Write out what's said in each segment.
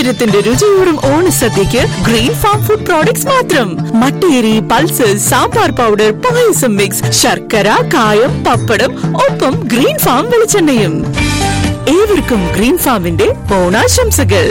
പാരമ്പര്യത്തിന്റെ രുചിയോടും ഓണസദ്യക്ക് ഗ്രീൻ ഫാം ഫുഡ് പ്രോഡക്ട്സ് മാത്രം മട്ടേരി പൾസസ് സാമ്പാർ പൗഡർ പായസം മിക്സ് ശർക്കര കായം പപ്പടം ഒപ്പം ഗ്രീൻ ഫാം വെളിച്ചെണ്ണയും ഏവർക്കും ഗ്രീൻ ഫാമിന്റെ ഓണാശംസകൾ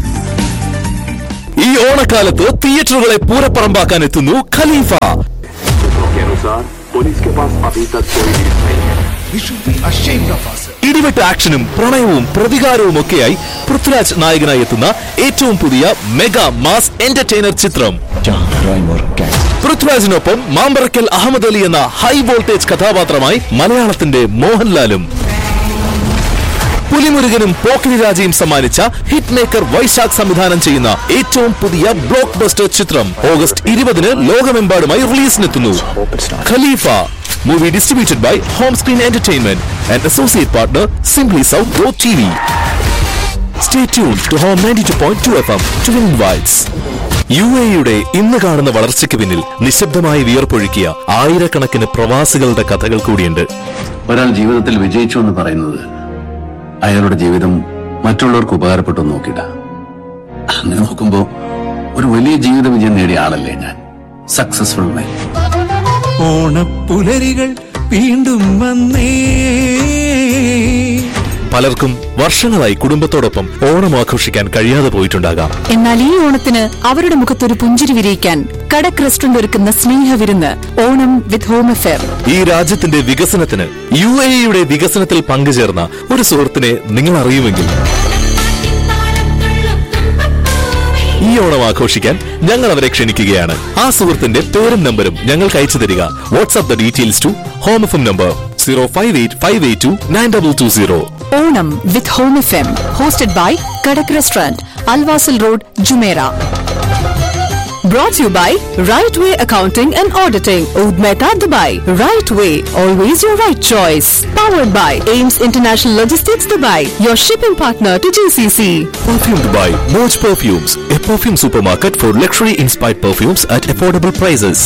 ഈ ഓണക്കാലത്ത് തിയേറ്ററുകളെ പൂരപ്പറമ്പാക്കാൻ എത്തുന്നു ഖലീഫ के अनुसार पुलिस के पास अभी तक कोई लीड नहीं है We should be ashamed of ourselves. ഇടിവെട്ട് ആക്ഷനും പ്രണയവും പ്രതികാരവും ഒക്കെയായി പൃഥ്വിരാജ് നായകനായി എത്തുന്ന ഏറ്റവും പുതിയ മെഗാ മാസ് എന്റർടൈനർ ചിത്രം പൃഥ്വിരാജിനൊപ്പം മാമ്പറക്കൽ അഹമ്മദ് അലി എന്ന ഹൈ വോൾട്ടേജ് കഥാപാത്രമായി മലയാളത്തിന്റെ മോഹൻലാലും പുലിമുരുകനും പോക്കിരി രാജയും സമ്മാനിച്ച ഹിറ്റ് മേക്കർ വൈശാഖ് സംവിധാനം ചെയ്യുന്ന ഏറ്റവും പുതിയ ബ്ലോക്ക് ബസ്റ്റർ ചിത്രം ഓഗസ്റ്റ് ഇരുപതിന് ലോകമെമ്പാടുമായി റിലീസിനെത്തുന്നു Khalifa movie distributed by home screen entertainment and associate partner simply south ഡോ T V stay tune to home ninety two point two F M to invites U എയുടെ ഇന്ന് കാണുന്ന വളർച്ചയ്ക്ക് പിന്നിൽ നിശബ്ദമായി വിയർപ്പൊഴുക്കിയ ആയിരക്കണക്കിന് പ്രവാസികളുടെ കഥകൾ കൂടിയുണ്ട് ഒരാൾ ജീവിതത്തിൽ വിജയിച്ചു എന്ന് പറയുന്നത് അയാളുടെ ജീവിതം മറ്റുള്ളവർക്ക് ഉപകാരപ്പെട്ടു എന്ന് നോക്കിയിട്ട അങ്ങനെ നോക്കുമ്പോ ഒരു വലിയ ജീവിത വിജയം നേടിയ ആളല്ലേ ഞാൻ സക്സസ്ഫുൾ മാൻ ഓണപ്പുലരികൾ വീണ്ടും വന്നേ പലർക്കും വർഷങ്ങളായി കുടുംബത്തോടൊപ്പം ഓണം ആഘോഷിക്കാൻ കഴിയാതെ പോയിട്ടുണ്ടാകാം എന്നാൽ ഈ ഓണത്തിന് അവരുടെ മുഖത്തൊരു പുഞ്ചിരി വിരിയിക്കാൻ കടക് റെസ്റ്റോറന്റ് ഒരുക്കുന്ന സ്നേഹവിരുന്ന് ഓണം വിത്ത് ഹോം അഫെയർ ഈ രാജ്യത്തിന്റെ വികസനത്തിന് യു എയുടെ വികസനത്തിൽ പങ്കുചേർന്ന ഒരു സുഹൃത്തിനെ നിങ്ങൾ അറിയുമെങ്കിൽ ഈ ഓണം ആഘോഷിക്കാൻ ഞങ്ങൾ അവരെ ക്ഷണിക്കുകയാണ് ആ സുഹൃത്തിന്റെ പേരും നമ്പരും ഞങ്ങൾക്ക് അയച്ചു തരിക WhatsApp the details to home F number zero five eight five eight two nine double two zero Onam with home F M hosted by Kadak restaurant Al Wasl road Jumeirah Brought to you by Right Way Accounting and Auditing, Oud Mehta, Dubai. Right Way, always your right choice. Powered by Ames International Logistics, Dubai, your shipping partner to GCC. Perfumed by Moj Perfumes, a perfume supermarket for luxury inspired perfumes at affordable prices.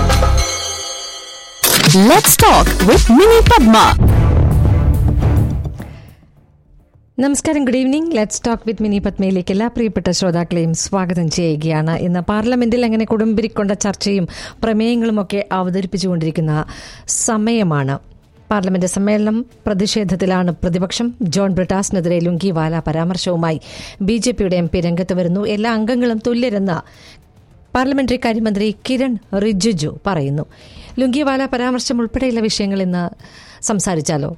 Let's talk with Mini Padma. നമസ്കാരം good evening let's talk with Mini പത്മയിലേക്ക് എല്ലാ പ്രിയപ്പെട്ട ശ്രോതാക്കളെയും സ്വാഗതം ചെയ്യുകയാണ് ഇന്ന് പാർലമെന്റിൽ അങ്ങനെ കുടുംബിരിക്കൊണ്ട ചർച്ചയും പ്രമേയങ്ങളുമൊക്കെ അവതരിപ്പിച്ചുകൊണ്ടിരിക്കുന്ന സമയമാണ് പാർലമെന്റ് സമ്മേളനം പ്രതിഷേധത്തിലാണ് പ്രതിപക്ഷം ജോൺ ബ്രിട്ടാസിനെതിരെ ലുങ്കിവാല പരാമർശവുമായി ബി ജെ പിയുടെ എം പി രംഗത്ത് വരുന്നു എല്ലാ അംഗങ്ങളും തുല്യരെന്ന് പാർലമെന്ററി കാര്യമന്ത്രി കിരൺ റിജിജു പറയുന്നു ലുങ്കിവാല പരാമർശം ഉൾപ്പെടെയുള്ള വിഷയങ്ങൾ ഇന്ന് സംസാരിച്ചാലോ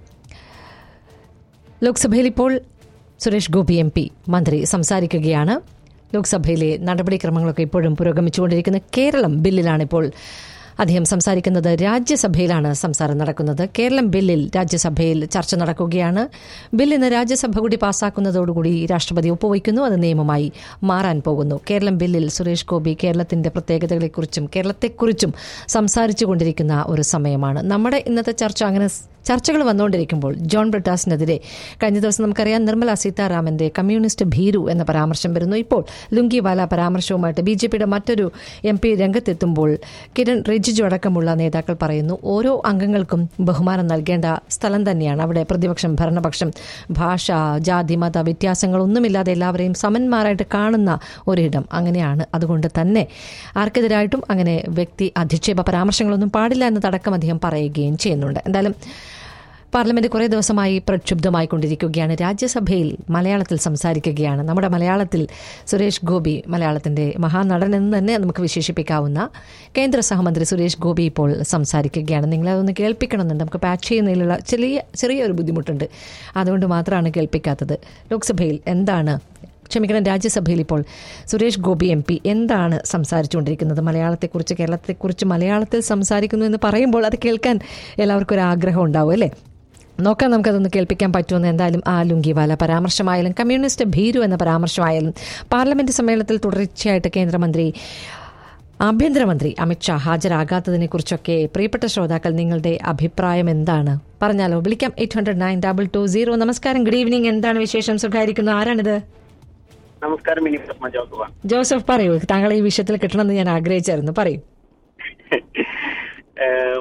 ലോക്സഭയിൽ ഇപ്പോൾ സുരേഷ് ഗോപി എം പി മന്ത്രി സംസാരിക്കുകയാണ് ലോക്സഭയിലെ നടപടിക്രമങ്ങളൊക്കെ ഇപ്പോഴും പുരോഗമിച്ചുകൊണ്ടിരിക്കുന്ന കേരളം ബില്ലിലാണ് ഇപ്പോൾ അദ്ദേഹം സംസാരിക്കുന്നത് രാജ്യസഭയിലാണ് സംസാരം നടക്കുന്നത് കേരളം ബില്ലിൽ രാജ്യസഭയിൽ ചർച്ച നടക്കുകയാണ് ബിൽ ഇന്ന് രാജ്യസഭ കൂടി പാസ്സാക്കുന്നതോടുകൂടി രാഷ്ട്രപതി ഒപ്പുവയ്ക്കുന്നു അത് നിയമമായി മാറാൻ പോകുന്നു കേരളം ബില്ലിൽ സുരേഷ് ഗോപി കേരളത്തിന്റെ പ്രത്യേകതകളെക്കുറിച്ചും കേരളത്തെക്കുറിച്ചും സംസാരിച്ചു കൊണ്ടിരിക്കുന്ന ഒരു സമയമാണ് നമ്മുടെ ഇന്നത്തെ ചർച്ച അങ്ങനെ ചർച്ചകൾ വന്നുകൊണ്ടിരിക്കുമ്പോൾ ജോൺ ബ്രിട്ടാസിനെതിരെ കഴിഞ്ഞ ദിവസം നമുക്കറിയാം നിർമ്മല സീതാരാമന്റെ കമ്മ്യൂണിസ്റ്റ് ഭീരു എന്ന പരാമർശം വരുന്നു ഇപ്പോൾ ലുങ്കിവാല പരാമർശവുമായിട്ട് ബി ജെ പിയുടെ മറ്റൊരു എം പി രംഗത്തെത്തുമ്പോൾ കിരൺ റിജിജു അടക്കമുള്ള നേതാക്കൾ പറയുന്നു ഓരോ അംഗങ്ങൾക്കും ബഹുമാനം നൽകേണ്ട സ്ഥലം തന്നെയാണ് അവിടെ പ്രതിപക്ഷം ഭരണപക്ഷം ഭാഷ ജാതി മത വ്യത്യാസങ്ങളൊന്നുമില്ലാതെ എല്ലാവരെയും സമന്മാരായിട്ട് കാണുന്ന ഒരിടം അങ്ങനെയാണ് അതുകൊണ്ട് തന്നെ ആർക്കെതിരായിട്ടും അങ്ങനെ വ്യക്തി അധിക്ഷേപ പരാമർശങ്ങളൊന്നും പാടില്ല എന്നതടക്കം അദ്ദേഹം പറയുകയും ചെയ്യുന്നുണ്ട് എന്തായാലും പാർലമെന്റ് കുറേ ദിവസമായി പ്രക്ഷുബ്ധമായിക്കൊണ്ടിരിക്കുകയാണ് രാജ്യസഭയിൽ മലയാളത്തിൽ സംസാരിക്കുകയാണ് നമ്മുടെ മലയാളത്തിൽ സുരേഷ് ഗോപി മലയാളത്തിന്റെ മഹാനടൻ എന്ന് തന്നെ നമുക്ക് വിശേഷിപ്പിക്കാവുന്ന കേന്ദ്ര സഹമന്ത്രി സുരേഷ് ഗോപി ഇപ്പോൾ സംസാരിക്കുകയാണ് നിങ്ങളതൊന്ന് കേൾപ്പിക്കണമെന്നുണ്ട് നമുക്ക് പാച്ച് ചെയ്യുന്നതിലുള്ള ചെറിയ ചെറിയൊരു ബുദ്ധിമുട്ടുണ്ട് അതുകൊണ്ട് മാത്രമാണ് കേൾപ്പിക്കാത്തത് ലോക്സഭയിൽ എന്താണ് ക്ഷമിക്കണം രാജ്യസഭയിൽ ഇപ്പോൾ സുരേഷ് ഗോപി എം പി എന്താണ് സംസാരിച്ചുകൊണ്ടിരിക്കുന്നത് മലയാളത്തെക്കുറിച്ച് കേരളത്തെക്കുറിച്ച് മലയാളത്തിൽ സംസാരിക്കുന്നു എന്ന് പറയുമ്പോൾ അത് കേൾക്കാൻ എല്ലാവർക്കും ഒരു ആഗ്രഹം ഉണ്ടാവും അല്ലേ നോക്കാം നമുക്കതൊന്ന് കേൾപ്പിക്കാൻ പറ്റുമെന്ന് എന്തായാലും ആ ലുങ്കിവാല പരാമർശമായാലും കമ്മ്യൂണിസ്റ്റ് ഭീരു എന്ന പരാമർശമായാലും പാർലമെന്റ് സമ്മേളനത്തിൽ തുടർച്ചയായിട്ട് കേന്ദ്രമന്ത്രി ആഭ്യന്തരമന്ത്രി അമിത്ഷാ ഹാജരാകാത്തതിനെ കുറിച്ചൊക്കെ പ്രിയപ്പെട്ട ശ്രോതാക്കൾ നിങ്ങളുടെ അഭിപ്രായം എന്താണ് പറഞ്ഞാലോ വിളിക്കാം eight hundred nine double two zero നമസ്കാരം ഗുഡ് ഈവനിങ് എന്താണ് വിശേഷം സുഖമായിരിക്കുന്നു ആരാണിത് നമസ്കാരം മിനി പത്മ ജോസഫാണ് ജോസഫ് പറയൂ താങ്കൾ ഈ വിഷയത്തിൽ കിട്ടണമെന്ന് ഞാൻ ആഗ്രഹിച്ചായിരുന്നു പറയൂ ഏം,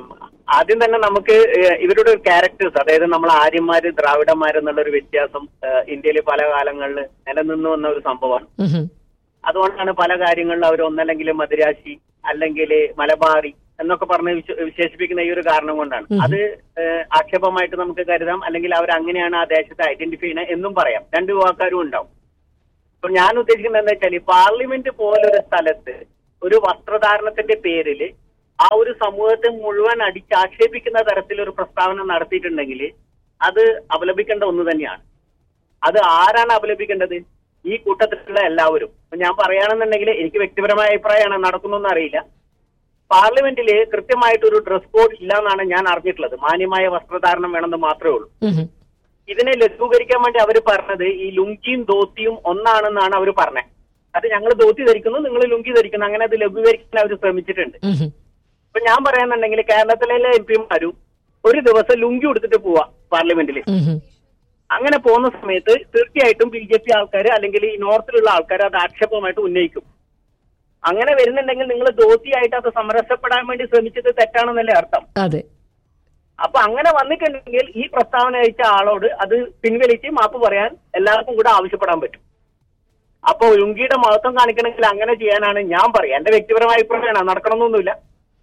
ആദ്യം തന്നെ നമുക്ക് ഏഹ്, ഇവരുടെ ഒരു ക്യാരക്ടേഴ്സ് അതായത് നമ്മൾ ആര്യന്മാര് ദ്രാവിഡന്മാര് എന്നുള്ള ഒരു വ്യത്യാസം ഏഹ്, ഇന്ത്യയിൽ പല കാലങ്ങളിൽ നിലനിന്നു വന്ന ഒരു സംഭവമാണ് ഉഹും. അതുകൊണ്ടാണ് പല കാര്യങ്ങളിലും അവർ ഒന്നല്ലെങ്കിൽ മദിരാശി അല്ലെങ്കിൽ മലബാറി എന്നൊക്കെ പറഞ്ഞ് വിശ- വിശേഷിപ്പിക്കുന്ന ഈ ഒരു കാരണം കൊണ്ടാണ് അത് ഏഹ്, ആക്ഷേപമായിട്ട് നമുക്ക് കരുതാം അല്ലെങ്കിൽ അവർ അങ്ങനെയാണ് ആ ദേശത്തെ ഐഡന്റിഫൈ ചെയ്യുന്നത് എന്നും പറയാം രണ്ട് വിഭാഗക്കാരും ഉണ്ടാവും ഇപ്പൊ ഞാൻ ഉദ്ദേശിക്കുന്നത് എന്താ വെച്ചാൽ പാർലമെന്റ് പോലൊരു സ്ഥലത്ത് ഒരു വസ്ത്രധാരണത്തിന്റെ പേരിൽ ആ ഒരു സമൂഹത്തെ മുഴുവൻ അടിച്ചാക്ഷേപിക്കുന്ന തരത്തിൽ ഒരു പ്രസ്താവന നടത്തിയിട്ടുണ്ടെങ്കിൽ അത് അപലപിക്കേണ്ട ഒന്ന് തന്നെയാണ് അത് ആരാണ് അപലപിക്കേണ്ടത് ഈ കൂട്ടത്തിലുള്ള എല്ലാവരും ഇപ്പൊ ഞാൻ പറയുകയാണെന്നുണ്ടെങ്കിൽ എനിക്ക് വ്യക്തിപരമായ അഭിപ്രായമാണ് നടക്കുന്നൊന്നും അറിയില്ല പാർലമെന്റിൽ കൃത്യമായിട്ട് ഒരു ഡ്രസ് കോഡ് ഇല്ല എന്നാണ് ഞാൻ അറിഞ്ഞിട്ടുള്ളത് മാന്യമായ വസ്ത്രധാരണം വേണമെന്ന് മാത്രമേ ഉള്ളൂ ഉഹും. ഇതിനെ ലഘൂകരിക്കാൻ വേണ്ടി അവർ പറഞ്ഞത് ഈ ലുങ്കിയും ധോത്തിയും ഒന്നാണെന്നാണ് അവർ പറഞ്ഞത് അത് ഞങ്ങൾ ധോത്തി ധരിക്കുന്നു നിങ്ങൾ ലുങ്കി ധരിക്കുന്നു അങ്ങനെ അത് ലഘൂകരിക്കാൻ അവർ ശ്രമിച്ചിട്ടുണ്ട് ഉഹും. ഇപ്പൊ ഞാൻ പറയാന്നുണ്ടെങ്കിൽ കേരളത്തിലെ എം പിമാരും ഒരു ദിവസം ലുങ്കി കൊടുത്തിട്ട് പോവാ പാർലമെന്റിൽ ഉഹും. അങ്ങനെ പോകുന്ന സമയത്ത് തീർച്ചയായിട്ടും ബി ജെ പി ആൾക്കാർ അല്ലെങ്കിൽ ഈ നോർത്തിലുള്ള ആൾക്കാർ അത് ആക്ഷേപമായിട്ട് ഉന്നയിക്കും അങ്ങനെ വരുന്നുണ്ടെങ്കിൽ നിങ്ങൾ ധോത്തിയായിട്ട് അത് സമരസപ്പെടാൻ വേണ്ടി ശ്രമിച്ചത് തെറ്റാണെന്നല്ലേ അർത്ഥം അതെ അപ്പൊ അങ്ങനെ വന്നിട്ടുണ്ടെങ്കിൽ ഈ പ്രസ്താവന അയച്ച ആളോട് അത് പിൻവലിച്ച് മാപ്പ് പറയാൻ എല്ലാവർക്കും കൂടെ ആവശ്യപ്പെടാൻ പറ്റും അപ്പൊ ലുങ്കിയുടെ മഹത്വം കാണിക്കണമെങ്കിൽ അങ്ങനെ ചെയ്യാനാണ് ഞാൻ പറയാം എന്റെ വ്യക്തിപരമായ അഭിപ്രായമാണ് നടക്കണമെന്നൊന്നുമില്ല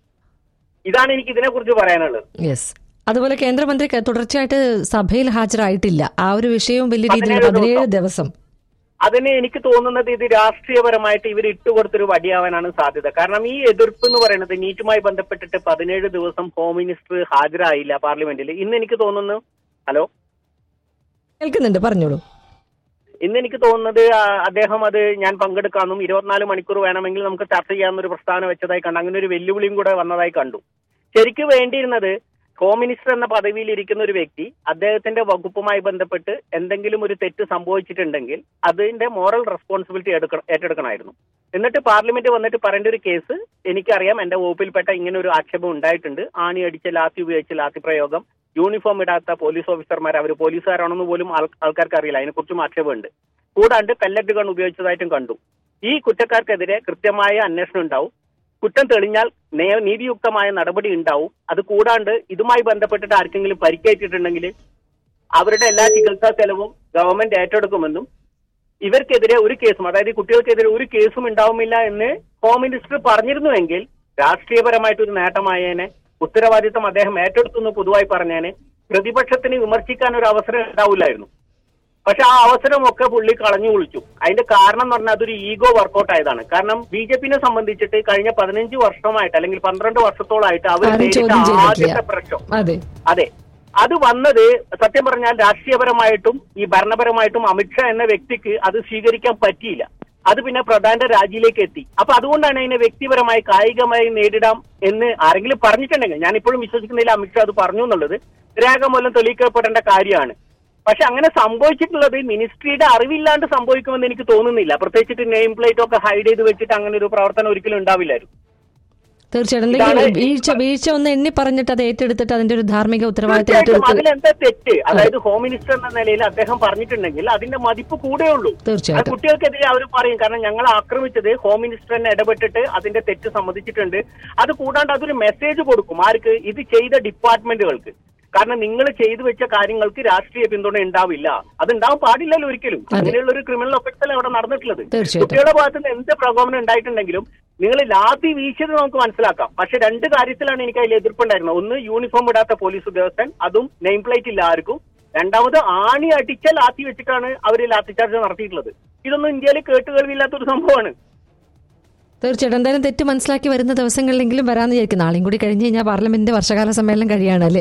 ഇതാണ് എനിക്ക് ഇതിനെ കുറിച്ച് പറയാനുള്ളത് യെസ് അതുപോലെ കേന്ദ്രമന്ത്രി ക- തുടർച്ചയായിട്ട് സഭയിൽ ഹാജരായിട്ടില്ല ആ ഒരു വിഷയവും വലിയ രീതിയിൽ പതിനേഴ് പതിനേഴ് ദിവസം. ദിവസം അതിന് എനിക്ക് തോന്നുന്നത് ഇത് രാഷ്ട്രീയപരമായിട്ട് ഇവർ ഇട്ടുകൊടുത്തൊരു വടിയാവാനാണ് സാധ്യത കാരണം ഈ എതിർപ്പ് എന്ന് പറയുന്നത് നീറ്റുമായി ബന്ധപ്പെട്ടിട്ട് പതിനേഴ് ദിവസം ഹോം മിനിസ്റ്റർ ഹാജരായില്ല പാർലമെന്റിൽ ഇന്ന് എനിക്ക് തോന്നുന്നു ഹലോ കേൾക്കുന്നുണ്ട് പറഞ്ഞോളൂ ഇന്ന് എനിക്ക് തോന്നുന്നത് ആ, അദ്ദേഹം അത് ഞാൻ പങ്കെടുക്കാമെന്നും ഇരുപത്തിനാല് മണിക്കൂർ വേണമെങ്കിൽ നമുക്ക് ചർച്ച ചെയ്യാമെന്നൊരു പ്രസ്താവന വെച്ചതായി കണ്ടു അങ്ങനെ ഒരു വെല്ലുവിളിയും കൂടെ വന്നതായി കണ്ടു ശരിക്ക് വേണ്ടിയിരുന്നത് ഹോം മിനിസ്റ്റർ എന്ന പദവിയിൽ ഇരിക്കുന്ന ഒരു വ്യക്തി അദ്ദേഹത്തിന്റെ വകുപ്പുമായി ബന്ധപ്പെട്ട് എന്തെങ്കിലും ഒരു തെറ്റ് സംഭവിച്ചിട്ടുണ്ടെങ്കിൽ അതിന്റെ മോറൽ റെസ്പോൺസിബിലിറ്റി എടുക്കണം ഏറ്റെടുക്കണമായിരുന്നു എന്നിട്ട് പാർലമെന്റ് വന്നിട്ട് പറയേണ്ട ഒരു കേസ് എനിക്കറിയാം എന്റെ വകുപ്പിൽപ്പെട്ട ഇങ്ങനെ ഒരു ആക്ഷേപം ഉണ്ടായിട്ടുണ്ട് ആണി അടിച്ച ലാത്തി ഉപയോഗിച്ച് ലാത്തി പ്രയോഗം യൂണിഫോം ഇടാത്ത പോലീസ് ഓഫീസർമാർ അവർ പോലീസുകാരാണെന്ന് പോലും ആൾ- ആൾക്കാർക്ക് അറിയില്ല അതിനെക്കുറിച്ചും ആക്ഷേപമുണ്ട് കൂടാണ്ട് പെല്ലറ്റ് ഗൺ ഉപയോഗിച്ചതായിട്ടും കണ്ടു ഈ കുറ്റക്കാർക്കെതിരെ കൃത്യമായ അന്വേഷണം ഉണ്ടാവും കുറ്റം തെളിഞ്ഞാൽ നേ- നീതിയുക്തമായ നടപടി ഉണ്ടാവും അത് കൂടാണ്ട് ഇതുമായി ബന്ധപ്പെട്ടിട്ട് ആർക്കെങ്കിലും പരിക്കേറ്റിട്ടുണ്ടെങ്കിൽ അവരുടെ എല്ലാ ചികിത്സാ ചെലവും ഗവൺമെന്റ് ഏറ്റെടുക്കുമെന്നും ഇവർക്കെതിരെ ഒരു കേസും അതായത് ഈ കുട്ടികൾക്കെതിരെ ഒരു കേസും ഉണ്ടാവുമില്ല എന്ന് ഹോം മിനിസ്റ്റർ പറഞ്ഞിരുന്നുവെങ്കിൽ രാഷ്ട്രീയപരമായിട്ട് ഒരു നേട്ടമായേനെ ഉത്തരവാദിത്വം അദ്ദേഹം ഏറ്റെടുത്തു എന്ന് പൊതുവായി പറഞ്ഞേനെ പ്രതിപക്ഷത്തിന് വിമർശിക്കാൻ ഒരു അവസരം ഉണ്ടാവില്ലായിരുന്നു പക്ഷെ ആ അവസരമൊക്കെ പുള്ളി കളഞ്ഞു കുളിച്ചു അതിന്റെ കാരണം എന്ന് പറഞ്ഞാൽ അതൊരു ഈഗോ വർക്കൗട്ട് ആയതാണ് കാരണം ബി ജെ പിനെ സംബന്ധിച്ചിട്ട് കഴിഞ്ഞ പതിനഞ്ച് വർഷമായിട്ട് അല്ലെങ്കിൽ പന്ത്രണ്ട് വർഷത്തോളായിട്ട് അവർ ആരും നേരിട്ട ചോദ്യം ചെയ്തിട്ടില്ല ആദ്യത്തെ പ്രശ്നം അതെ അതെ അത് വന്നത് സത്യം പറഞ്ഞാൽ രാഷ്ട്രീയപരമായിട്ടും ഈ ഭരണപരമായിട്ടും അമിത്ഷാ എന്ന വ്യക്തിക്ക് അത് സ്വീകരിക്കാൻ പറ്റിയില്ല അത് പിന്നെ പ്രധാന രാജിയിലേക്ക് എത്തി അപ്പൊ അതുകൊണ്ടാണ് അതിനെ വ്യക്തിപരമായി കായികമായി നേരിടാം എന്ന് ആരെങ്കിലും പറഞ്ഞിട്ടുണ്ടെങ്കിൽ ഞാൻ ഇപ്പോഴും വിശ്വസിക്കുന്നില്ല അമിത്ഷാ അത് പറഞ്ഞു എന്നുള്ളത് രേഖമൂലം തെളിയിക്കപ്പെടേണ്ട കാര്യമാണ് പക്ഷെ അങ്ങനെ സംഭവിച്ചിട്ടുള്ളത് മിനിസ്ട്രിയുടെ അറിവില്ലാണ്ട് സംഭവിക്കുമെന്ന് എനിക്ക് തോന്നുന്നില്ല പ്രത്യേകിച്ചിട്ട് നെയിം പ്ലേറ്റ് ഒക്കെ ഹൈഡ് ചെയ്ത് വെച്ചിട്ട് അങ്ങനെ ഒരു പ്രവർത്തനം ഒരിക്കലും ഉണ്ടാവില്ലായിരുന്നു തീർച്ചയായിട്ടും എന്തെങ്കിലും ഇതാണ് വീഴ്ച വീഴ്ച ഒന്ന് എണ്ണി പറഞ്ഞിട്ട് അത് ഏറ്റെടുത്തിട്ട് അതിന്റെ ഒരു ധാർമ്മിക ഉത്തരവാദിത്തം തീർച്ചയായിട്ടും ഏറ്റെടുത്ത് അതിലെന്താ തെറ്റ് അതായത് ഹോം മിനിസ്റ്റർ എന്ന നിലയിൽ അദ്ദേഹം പറഞ്ഞിട്ടുണ്ടെങ്കിൽ അതിന്റെ മതിപ്പ് കൂടെ ഉള്ളൂ അത് തീർച്ചയായിട്ടും കുട്ടികൾക്കെതിരെ അവർ പറയും കാരണം ഞങ്ങൾ ആക്രമിച്ചത് ഹോം മിനിസ്റ്റർ തന്നെ ഇടപെട്ടിട്ട് അതിന്റെ തെറ്റ് സമ്മതിച്ചിട്ടുണ്ട് അത് കൂടാണ്ട് അതൊരു മെസ്സേജ് കൊടുക്കും ആർക്ക് ഇത് ചെയ്ത ഡിപ്പാർട്ട്മെന്റുകൾക്ക് കാരണം നിങ്ങൾ ചെയ്തു വെച്ച കാര്യങ്ങൾക്ക് രാഷ്ട്രീയ പിന്തുണ ഉണ്ടാവില്ല അത് ഉണ്ടാവാൻ പാടില്ലല്ലോ ഒരിക്കലും അങ്ങനെയുള്ള ഒരു ക്രിമിനൽ ഒഫൻസ് അല്ല അവിടെ നടന്നിട്ടുള്ളത് തീർച്ചയായിട്ടും. കുട്ടികളുടെ ഭാഗത്ത് നിന്ന് എന്ത് പ്രകോപനം ഉണ്ടായിട്ടുണ്ടെങ്കിലും നിങ്ങൾ ലാത്തി വീശിയത് നമുക്ക് മനസ്സിലാക്കാം പക്ഷെ രണ്ട് കാര്യത്തിലാണ് എനിക്ക് അതിൽ എതിർപ്പുണ്ടായിരുന്നത് ഒന്ന് യൂണിഫോം ഇടാത്ത പോലീസ് ഉദ്യോഗസ്ഥൻ അതും നെയിം പ്ലേറ്റ് ഇല്ല ആർക്കും രണ്ടാമത് ആണി അടിച്ച ലാത്തി വെച്ചിട്ടാണ് അവർ ലാത്തി ചാർജ് നടത്തിയിട്ടുള്ളത് ഇതൊന്നും ഇന്ത്യയിൽ കേട്ടുകേൾവില്ലാത്തൊരു സംഭവമാണ് തീർച്ചയായിട്ടും എന്തായാലും തെറ്റ് മനസ്സിലാക്കി വരുന്ന ദിവസങ്ങളിലെങ്കിലും വരാന്ന് വിചാരിക്കും നാളെയും കൂടി കഴിഞ്ഞ് കഴിഞ്ഞാൽ പാർലമെന്റിന്റെ വർഷകാല സമ്മേളനം കഴിയാണ് അല്ലേ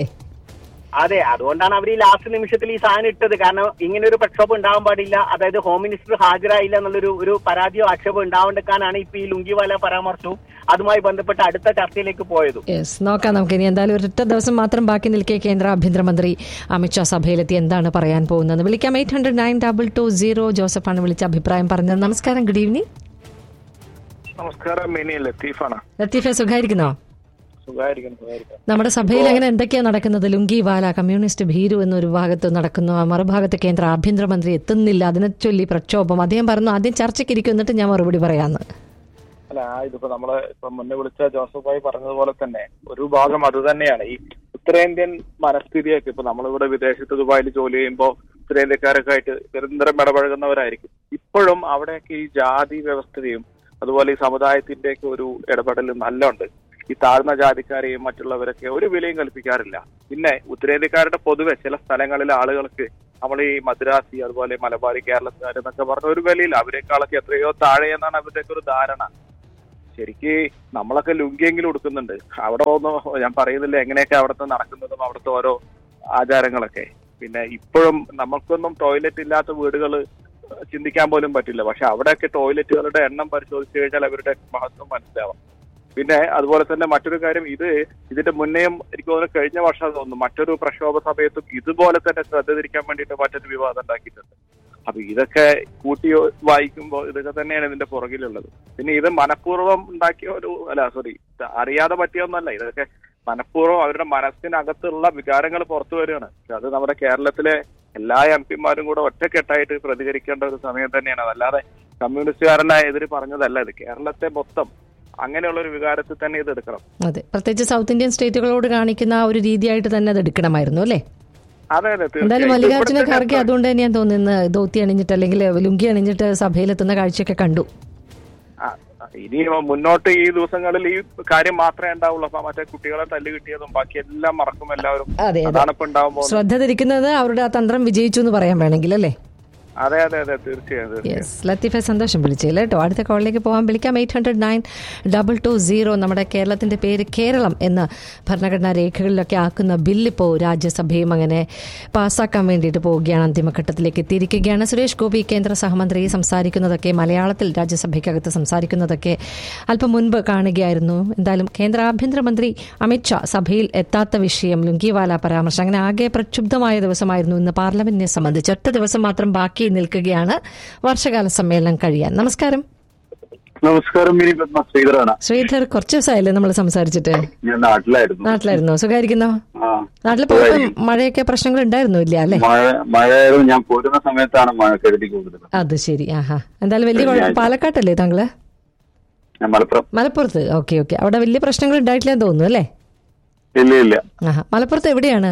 അതെ അതുകൊണ്ടാണ് അവർ ഈ ലാസ്റ്റ് നിമിഷത്തിൽ ഈ സാധനം ഇട്ടത് കാരണം ഇങ്ങനെ ഒരു പ്രക്ഷോഭം ഉണ്ടാവാൻ പാടില്ല അതായത് ഹോം മിനിസ്റ്റർ ഹാജരായില്ല എന്നുള്ളൊരു ഒരു പരാതിയോ ആക്ഷേപം ഉണ്ടാവാണ്ടിരിക്കാനാണ് ഇപ്പൊ ഈ ലുങ്കിവാല പരാമർശവും അതുമായി ബന്ധപ്പെട്ട അടുത്ത ചർച്ചയിലേക്ക് പോയതും യെസ് നോക്കാം നമുക്ക് ഇനി എന്തായാലും ഒരൊറ്റ ദിവസം മാത്രം ബാക്കി നിൽക്കെ കേന്ദ്ര ആഭ്യന്തരമന്ത്രി അമിത്ഷാ സഭയിലെത്തി എന്താണ് പറയാൻ പോകുന്നത് വിളിക്കാം eight hundred nine double two zero ജോസഫാണ് വിളിച്ച അഭിപ്രായം പറഞ്ഞത് നമസ്കാരം ഗുഡ് ഈവനിങ് നമസ്കാരം മിനി ലത്തീഫാണ് ലത്തീഫ സുഖായിരിക്കുന്നോ സുഖമായിരിക്കുന്നു സുഖമായിരിക്കുന്നു നമ്മുടെ സഭയിൽ അങ്ങനെ എന്തൊക്കെയാ നടക്കുന്നത് ലുങ്കി വാല കമ്മ്യൂണിസ്റ്റ് ഭീരു എന്നൊരു ഭാഗത്ത് നടക്കുന്നു ആ മറുഭാഗത്ത് കേന്ദ്ര ആഭ്യന്തരമന്ത്രി എത്തുന്നില്ല അതിനെ ചൊല്ലി പ്രക്ഷോഭം അദ്ദേഹം പറഞ്ഞു ആദ്യം ചർച്ചയ്ക്ക് ഇരിക്കും എന്നിട്ട് ഞാൻ മറുപടി പറയാന്ന് അല്ല ആ ഇതിപ്പോ നമ്മള് ഇപ്പൊ മുന്നേ വിളിച്ച ജോസഫ് ഭായി പറഞ്ഞതുപോലെ തന്നെ ഒരു ഭാഗം അത് തന്നെയാണ് ഈ ഉത്തരേന്ത്യൻ മനസ്ഥിതിയൊക്കെ ഇപ്പൊ നമ്മളിവിടെ വിദേശത്ത് ദുബായിൽ ജോലി ചെയ്യുമ്പോൾ ഉത്തരേന്ത്യക്കാരൊക്കെ ആയിട്ട് നിരന്തരം ഇടപഴകുന്നവരായിരിക്കും ഇപ്പോഴും അവിടെയൊക്കെ ഈ ജാതി വ്യവസ്ഥയും അതുപോലെ ഈ സമുദായത്തിന്റെയൊക്കെ ഒരു ഇടപെടലും നല്ല ഉണ്ട് ഈ താഴ്ന്ന ജാതിക്കാരെയും മറ്റുള്ളവരൊക്കെ ഒരു വിലയും കൽപ്പിക്കാറില്ല പിന്നെ ഉത്തരേന്ത്യക്കാരുടെ പൊതുവെ ചില സ്ഥലങ്ങളിലെ ആളുകൾക്ക് നമ്മൾ ഈ മദ്രാസി അതുപോലെ മലബാറി കേരളക്കാർ എന്നൊക്കെ പറഞ്ഞ ഒരു വിലയില്ല അവരെക്കാളൊക്കെ എത്രയോ താഴെ എന്നാണ് അവരുടെയൊക്കെ ഒരു ധാരണ ശരിക്ക് നമ്മളൊക്കെ ലുങ്കിയെങ്കിലും ഉടുക്കുന്നുണ്ട് അവിടെ ഒന്നും ഞാൻ പറയുന്നില്ല എങ്ങനെയൊക്കെ അവിടുത്തെ നടക്കുന്നതും അവിടുത്തെ ഓരോ ആചാരങ്ങളൊക്കെ പിന്നെ ഇപ്പോഴും നമുക്കൊന്നും ടോയ്ലറ്റ് ഇല്ലാത്ത വീടുകൾ ചിന്തിക്കാൻ പോലും പറ്റില്ല പക്ഷെ അവിടെയൊക്കെ ടോയ്ലറ്റുകളുടെ എണ്ണം പരിശോധിച്ചു കഴിഞ്ഞാൽ അവരുടെ മഹത്വം മനസ്സിലാവാം പിന്നെ അതുപോലെ തന്നെ മറ്റൊരു കാര്യം ഇത് ഇതിന്റെ മുന്നേയും എനിക്ക് തോന്നുന്നു കഴിഞ്ഞ വർഷം തോന്നുന്നു മറ്റൊരു പ്രക്ഷോഭ സമയത്തും ഇതുപോലെ തന്നെ ശ്രദ്ധ തിരിക്കാൻ വേണ്ടിയിട്ട് മറ്റൊരു വിവാദം ഉണ്ടാക്കിയിട്ടുണ്ട് അപ്പൊ ഇതൊക്കെ കൂട്ടി വായിക്കുമ്പോൾ ഇതൊക്കെ തന്നെയാണ് ഇതിന്റെ പുറകിലുള്ളത് പിന്നെ ഇത് മനഃപൂർവ്വം ഉണ്ടാക്കിയ ഒരു അല്ല സോറി അറിയാതെ പറ്റിയൊന്നല്ല ഇതൊക്കെ മനഃപൂർവ്വം അവരുടെ മനസ്സിനകത്തുള്ള വികാരങ്ങൾ പുറത്തു വരികയാണ് പക്ഷെ അത് നമ്മുടെ കേരളത്തിലെ എല്ലാ എം പിമാരും കൂടെ ഒറ്റക്കെട്ടായിട്ട് പ്രതികരിക്കേണ്ട ഒരു സമയം തന്നെയാണ് അതല്ലാതെ കമ്മ്യൂണിസ്റ്റുകാരനെ എതിര് പറഞ്ഞതല്ല ഇത് കേരളത്തെ മൊത്തം അങ്ങനെയുള്ള ഒരു വികാരത്തിൽ തന്നെ ഇത് എടുക്കണം അതെ പ്രത്യേകിച്ച് സൗത്ത് ഇന്ത്യൻ സ്റ്റേറ്റുകളോട് കാണിക്കുന്ന ആ ഒരു രീതിയായിട്ട് തന്നെ അത് എടുക്കണമായിരുന്നു അല്ലേ അതെ അതെ എന്തായാലും തീർച്ചയായും. മല്ലികാർജുന ഇവിടുത്തെ ഖാർഗെ അതുകൊണ്ട് തന്നെയാണ് തോന്നുന്നത് ധോത്തി അണിഞ്ഞിട്ട് അല്ലെങ്കിൽ ലുങ്കി അണിഞ്ഞിട്ട് സഭയിലെത്തുന്ന കാഴ്ചയൊക്കെ കണ്ടു ആ, ഇനി മുന്നോട്ട് ഈ ദിവസങ്ങളിൽ ഈ കാര്യം മാത്രമേ ഉണ്ടാവുള്ളൂ അപ്പൊ മറ്റേ കുട്ടികളെ തല്ല് കിട്ടിയതും ബാക്കി എല്ലാം മറക്കും എല്ലാവരും അതെ അതെ അതാണ് ഇപ്പൊ ഉണ്ടാവാൻ പോകുന്നത് ശ്രദ്ധ തിരിക്കുന്നത് അവരുടെ ആ തന്ത്രം വിജയിച്ചു എന്ന് പറയാൻ വേണമെങ്കിൽ അല്ലേ അതെ അതെ അതെ തീർച്ചയായും തീർച്ചയായും യെസ് ലത്തീഫ സന്തോഷം വിളിച്ചില്ല കേട്ടോ അടുത്ത കോളിലേക്ക് പോകാൻ വിളിക്കാം eight hundred nine double two zero നമ്മുടെ കേരളത്തിന്റെ പേര് കേരളം എന്ന ഭരണഘടനാ രേഖകളിലൊക്കെ ആക്കുന്ന ബില്ലിപ്പോൾ രാജ്യസഭയും അങ്ങനെ പാസ്സാക്കാൻ വേണ്ടിയിട്ട് പോവുകയാണ് അന്തിമഘട്ടത്തിലേക്ക് എത്തിയിരിക്കുകയാണ് സുരേഷ് ഗോപി കേന്ദ്ര സഹമന്ത്രി സംസാരിക്കുന്നതൊക്കെ മലയാളത്തിൽ രാജ്യസഭയ്ക്കകത്ത് സംസാരിക്കുന്നതൊക്കെ അല്പം മുൻപ് കാണുകയായിരുന്നു എന്തായാലും കേന്ദ്ര ആഭ്യന്തരമന്ത്രി അമിത്ഷാ സഭയിൽ എത്താത്ത വിഷയം ലുങ്കിവാല പരാമർശം അങ്ങനെ ആകെ പ്രക്ഷുബ്ധമായ ദിവസമായിരുന്നു ഇന്ന് പാർലമെന്റിനെ സംബന്ധിച്ച് ഒറ്റ ദിവസം മാത്രം ബാക്കി നിൽക്കുകയാണ് വർഷകാല സമ്മേളനം കഴിയാൻ നമസ്കാരം നമസ്കാരം മിനി പത്മ ശ്രീധരാണ് ശ്രീധർ കുറച്ച് ദിവസമായില്ലേ നമ്മൾ സംസാരിച്ചിട്ട് ഞാൻ നാട്ടിലായിരുന്നു നാട്ടിലായിരുന്നോ സുഖായിരിക്കുന്നോ ആ നാട്ടിൽ പോയപ്പോ മഴയൊക്കെ പ്രശ്നങ്ങൾ ഉണ്ടായിരുന്നു ഇല്ല അല്ലേ മഴ മഴയായിരുന്നു ഞാൻ പോരുന്ന സമയത്താണ് മഴ കരുതി കൂടുതൽ അത് ശരി ആഹാ എന്തായാലും വലിയ കുഴപ്പം പാലക്കാട്ടല്ലേ താങ്കള് ഞാൻ മലപ്പുറം മലപ്പുറത്ത് ഓക്കെ ഓക്കെ അവിടെ വലിയ പ്രശ്നങ്ങൾ ഉണ്ടായിട്ടില്ലെന്ന് തോന്നുന്നു അല്ലേ ഇല്ല ഇല്ല ആഹാ മലപ്പുറത്ത് എവിടെയാണ്